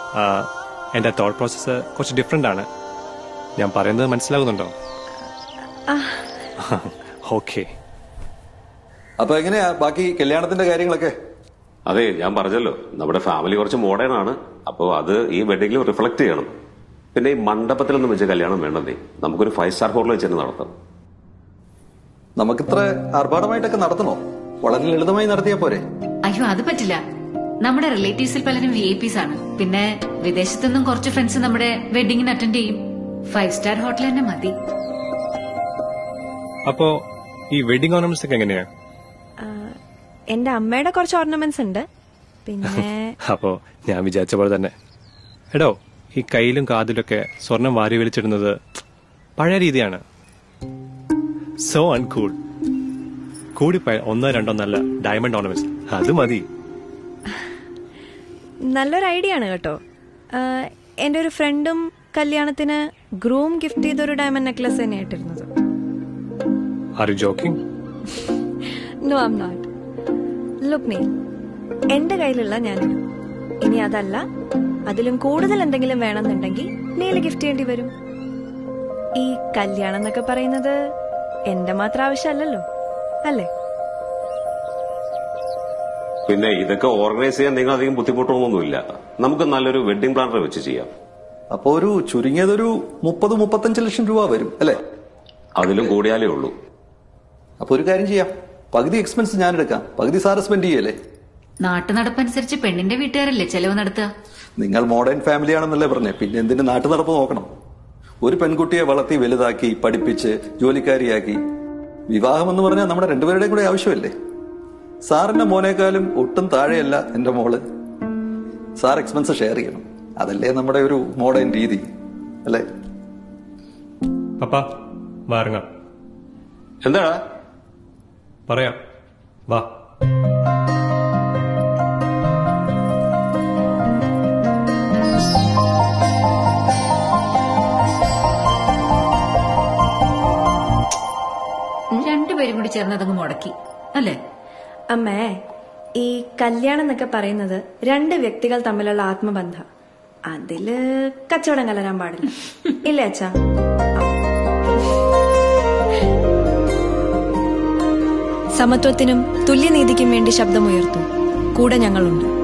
ആ, എന്റെ thought process കുറച്ച് ഡിഫറെന്റ് ആണ് ഞാൻ പറയുന്നത് മനസ്സിലാകുന്നുണ്ടോ ഓക്കെ അപ്പൊ എങ്ങനെയാ ബാക്കി കല്യാണത്തിന്റെ കാര്യങ്ങളൊക്കെ അതെ ഞാൻ പറഞ്ഞല്ലോ നമ്മുടെ ഫാമിലി കുറച്ച് മോഡേൺ ആണ് അപ്പോൾ അത് ഈ വെഡിങ്ങിൽ റിഫ്ലക്ട് ചെയ്യണം പിന്നെ ഈ മണ്ഡപത്തിലൊന്നും വെച്ച് കല്യാണം വേണ്ടതേ നമുക്കൊരു ഫൈവ് സ്റ്റാർ ഹോട്ടൽ വെച്ച് തന്നെ നടത്താം നമുക്കിത്ര ആർഭാടമായിട്ടൊക്കെ നടത്തണോ വളരെ ലളിതമായി നടത്തിയാ പോരെ അയ്യോ അത് പറ്റില്ല നമ്മുടെ റിലേറ്റീവ്സിൽ പലരും വി ഐ പിസ് ആണ് പിന്നെ വിദേശത്തു നിന്നും കുറച്ച് ഫ്രണ്ട്സ് നമ്മുടെ വെഡിങ്ങിന് അറ്റൻഡ് ചെയ്യും ഫൈവ് സ്റ്റാർ ഹോട്ടൽ തന്നെ മതി അപ്പോ ഈ വെഡിങ് ഓർണമെന്റ്സ് ഒക്കെ എങ്ങനെയാ ആ, എന്റെ അമ്മയുടെ കുറച്ച് ഓർണമെന്റ്സ് ഉണ്ട് പിന്നെ അപ്പോ ഞാൻ വിചാരിച്ച പോലെ തന്നെ എടോ ഈ കയ്യിലും കാതിലൊക്കെ സ്വർണം വാരി വലിച്ചിടുന്നത് പഴയ രീതിയാണ് സോ അൺകൂൾ കൂടിപ്പോയ ഒന്നോ രണ്ടോ നല്ല ഡയമണ്ട് ഓർണമെന്റ്സ് അത് മതി നല്ലൊരു ഐഡിയ ആണ് കേട്ടോ ആ, എന്റെ ഒരു ഫ്രണ്ടും കല്യാണത്തിന് ഗ്രൂം ഗിഫ്റ്റ് ചെയ്തൊരു ഡയമണ്ട് നെക്ലസ് തന്നെയായിട്ടിരുന്നത് are you joking no I'm not look നീ എന്റെ കയ്യിലുള്ള ഞാനിടും ഇനി അതല്ല അതിലും കൂടുതൽ എന്തെങ്കിലും വേണമെന്നുണ്ടെങ്കിൽ നീല് ഗിഫ്റ്റ് ചെയ്യേണ്ടി വരും ഈ കല്യാണം എന്നൊക്കെ പറയുന്നത് എന്റെ മാത്രം ആവശ്യമല്ലല്ലോ അല്ലേ പിന്നെ ഇതൊക്കെ ഓർഗനൈസ് ചെയ്യാൻ നിങ്ങൾ അധികം ബുദ്ധിമുട്ടൊന്നുമില്ല നമുക്ക് നല്ലൊരു വെഡിങ് പ്ലാനർ വെച്ച് ചെയ്യാം അപ്പൊ ഒരു ചുരുങ്ങിയതൊരു മുപ്പത് മുപ്പത്തഞ്ച് ലക്ഷം രൂപ വരും അല്ലേ അതിലും കൂടിയാലേ ഉള്ളൂ അപ്പൊ ഒരു കാര്യം ചെയ്യാം പകുതി എക്സ്പെൻസ് ഞാൻ എടുക്കാം പകുതി സാറ് സ്പെൻഡ് ചെയ്യല്ലേ നാട്ടു നടപ്പനുസരിച്ച് പെണ്ണിന്റെ വീട്ടുകാരല്ലേ ചെലവ് നടത്തുക നിങ്ങൾ മോഡേൺ ഫാമിലി ആണെന്നല്ലേ പറഞ്ഞേ പിന്നെ എന്തിന് നാട്ടു നടപ്പ് നോക്കണം ഒരു പെൺകുട്ടിയെ വളർത്തി വലുതാക്കി പഠിപ്പിച്ച് ജോലിക്കാരിയാക്കി വിവാഹം എന്ന് പറഞ്ഞാൽ നമ്മുടെ രണ്ടുപേരുടെയും കൂടെ ആവശ്യമല്ലേ സാറിന്റെ മോനേക്കാളും ഒട്ടും താഴെയല്ല എന്റെ മോള് സാർ എക്സ്പെൻസ് ഷെയർ ചെയ്യണം അതല്ലേ നമ്മുടെ ഒരു മോഡേൺ രീതി അല്ലേ പപ്പ വാറങ്ങാം എന്താടാ പറയാം വാ രണ്ടുപേരും കൂടി ചേർന്ന് അതങ്ങ് മുടക്കി അല്ലേ അമ്മേ ഈ കല്യാണം എന്നൊക്കെ പറയുന്നത് രണ്ട് വ്യക്തികൾ തമ്മിലുള്ള ആത്മബന്ധ അതില് കച്ചവടം കലരാൻ പാടില്ല ഇല്ലേ അച്ഛാ സമത്വത്തിനും തുല്യനീതിക്കും വേണ്ടി ശബ്ദമുയർത്തും കൂടെ ഞങ്ങളുണ്ട്